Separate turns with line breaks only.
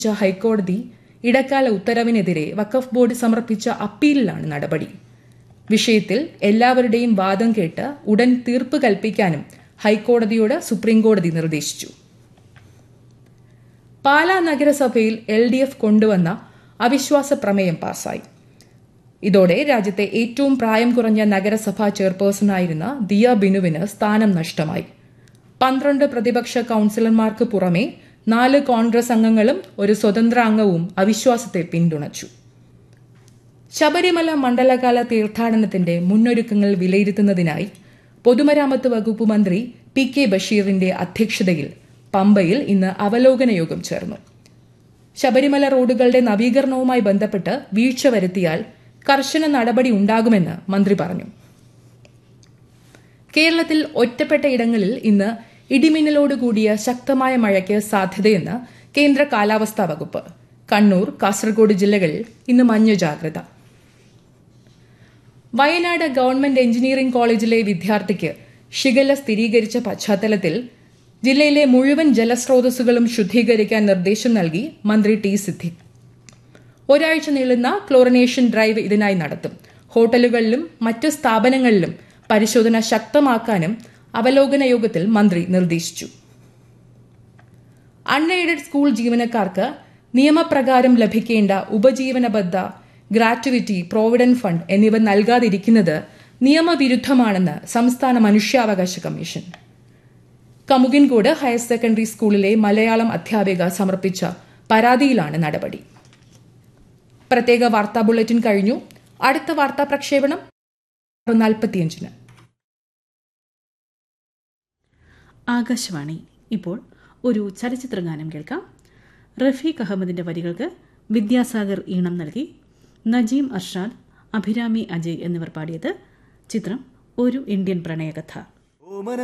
ഹൈക്കോടതി ഇടക്കാല ഉത്തരവിനെതിരെ വഖഫ് ബോർഡ് സമർപ്പിച്ച അപ്പീലിലാണ് നടപടി വിഷയത്തിൽ എല്ലാവരുടെയും വാദം കേട്ട് ഉടൻ തീർപ്പ് കൽപ്പിക്കാനും ഹൈക്കോടതിയോട് സുപ്രീംകോടതി നിർദ്ദേശിച്ചു പാലാ നഗരസഭയിൽ എൽ ഡി എഫ് കൊണ്ടുവന്ന അവിശ്വാസ പ്രമേയം പാസായി ഇതോടെ രാജ്യത്തെ ഏറ്റവും പ്രായം കുറഞ്ഞ നഗരസഭാ ചെയർപേഴ്സണായിരുന്ന ദിയ ബിനുവിന് സ്ഥാനം നഷ്ടമായി പന്ത്രണ്ട് പ്രതിപക്ഷ കൌൺസിലർമാർക്ക് പുറമെ നാല് കോൺഗ്രസ് അംഗങ്ങളും ഒരു സ്വതന്ത്ര അംഗവും അവിശ്വാസത്തെ പിന്തുണച്ചു ശബരിമല മണ്ഡലകാല തീർത്ഥാടനത്തിന്റെ മുന്നൊരുക്കങ്ങൾ വിലയിരുത്തുന്നതിനായി പൊതുമരാമത്ത് വകുപ്പ് മന്ത്രി പി കെ ബഷീറിന്റെ അധ്യക്ഷതയിൽ പമ്പയിൽ ഇന്ന് അവലോകന യോഗം ചേർന്നു ശബരിമല റോഡുകളുടെ നവീകരണവുമായി ബന്ധപ്പെട്ട് വീഴ്ച വരുത്തിയാൽ കർശന നടപടി ഉണ്ടാകുമെന്ന് മന്ത്രി പറഞ്ഞു കേരളത്തിൽ ഒറ്റപ്പെട്ട ഇടങ്ങളിൽ ഇന്ന് ഇടിമിന്നലോട് കൂടിയ ശക്തമായ മഴയ്ക്ക് സാധ്യതയെന്ന് കേന്ദ്ര കാലാവസ്ഥാ വകുപ്പ് കണ്ണൂർ കാസർഗോഡ് ജില്ലകളിൽ ഇന്ന് മഞ്ഞ ജാഗ്രത വയനാട് ഗവൺമെന്റ് എഞ്ചിനീയറിംഗ് കോളേജിലെ വിദ്യാർത്ഥിക്ക് ഷിഗല്ല സ്ഥിരീകരിച്ച പശ്ചാത്തലത്തിൽ ജില്ലയിലെ മുഴുവൻ ജലസ്രോതസ്സുകളും ശുദ്ധീകരിക്കാൻ നിർദ്ദേശം നൽകി മന്ത്രി ടി സിദ്ദിഖ് ഒരാഴ്ച നീളുന്ന ക്ലോറിനേഷൻ ഡ്രൈവ് ഇതിനായി നടത്തും ഹോട്ടലുകളിലും മറ്റ് സ്ഥാപനങ്ങളിലും പരിശോധന ശക്തമാക്കാനും അവലോകന യോഗത്തിൽ മന്ത്രി നിർദ്ദേശിച്ചു അൺഎയ്ഡഡ് സ്കൂൾ ജീവനക്കാർക്ക് നിയമപ്രകാരം ലഭിക്കേണ്ട ഉപജീവനബദ്ധ ഗ്രാറ്റുവിറ്റി പ്രോവിഡന്റ് ഫണ്ട് എന്നിവ നൽകാതിരിക്കുന്നത് നിയമവിരുദ്ധമാണെന്ന് സംസ്ഥാന മനുഷ്യാവകാശ കമ്മീഷൻ കമുകിൻകോട് ഹയർ സെക്കൻഡറി സ്കൂളിലെ മലയാളം അധ്യാപിക സമർപ്പിച്ച പരാതിയിലാണ് നടപടി പ്രത്യേക വാർത്താ ബുള്ളറ്റിൻ കഴിഞ്ഞു അടുത്ത വാർത്താ പ്രക്ഷേപണം നാൽപ്പത്തിയഞ്ചിന്
ആകാശവാണി ഇപ്പോൾ ഒരു ചലച്ചിത്രഗാനം കേൾക്കാം റഫീഖ് അഹമ്മദിന്റെ വരികൾക്ക് വിദ്യാസാഗർ ഈണം നൽകി നജീം അർഷാദ് അഭിരാമി അജയ് എന്നിവർ പാടിയത് ചിത്രം ഒരു ഇന്ത്യൻ പ്രണയകഥ